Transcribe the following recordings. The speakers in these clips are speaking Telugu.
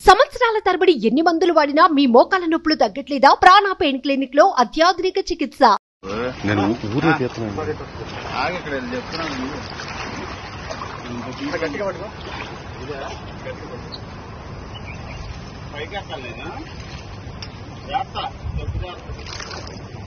సంవత్సరాల తరబడి ఎన్ని మందులు వాడినా మీ మోకాల నొప్పులు తగ్గట్లేదా ప్రాణ పెయిన్ క్లినిక్ లో అత్యాధునిక చికిత్స నేను ఊర్లో తీస్తున్నాను ఆగి ఇక్కడ వెళ్ళి చెప్తున్నాను నువ్వు. ఇంత గట్టిగా పట్టుకో ఇదే గట్టిగా పట్టుకో. పైకి ఎక్కాలి నేను చేస్తా చెప్పు చేస్తా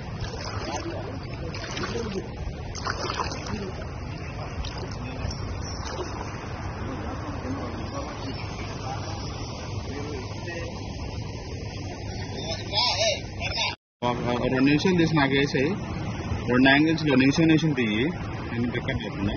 ఒక- ఒక రెండు నిమిషాలు తీసి నాకు వేసాయి రెండు యాంగిల్స్ లో నిమిషం నిమిషం తీయి నేను రికార్డ్ చేస్తున్నా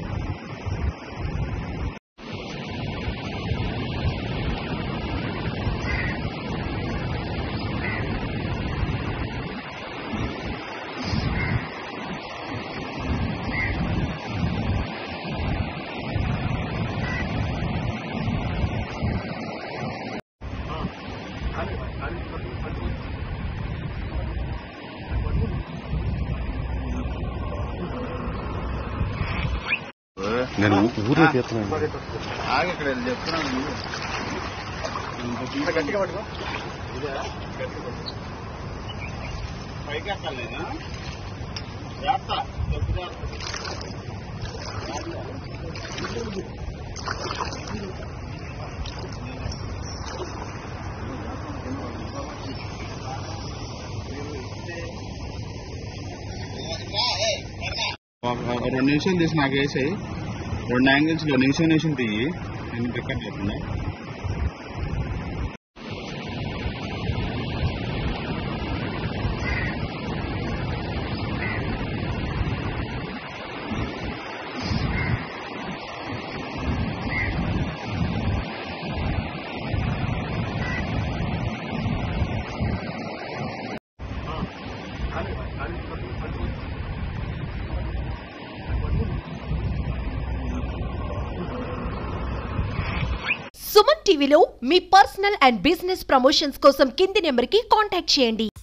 నేను ఊర్లో తీస్తున్నాను ఆగి ఇక్కడ వెళ్ళి చెప్తున్నాను నువ్వు. ఇంత గట్టిగా పట్టుకో ఇదే గట్టిగా పట్టుకో. పైకి ఎక్కాలి నేను చేస్తా చెప్పు చేస్తా ఒక- ఒక రెండు నిమిషాలు తీసి నాకు వేసాయి రెండు యాంగిల్స్ లో నిమిషం నిమిషం తీయి నేను రికార్డ్ చేస్తున్నా సుమన్ టీవీలో మీ పర్సనల్ అండ్ బిజినెస్ ప్రమోషన్స్ కోసం కింది నెంబర్ కి కాంటాక్ట్ చేయండి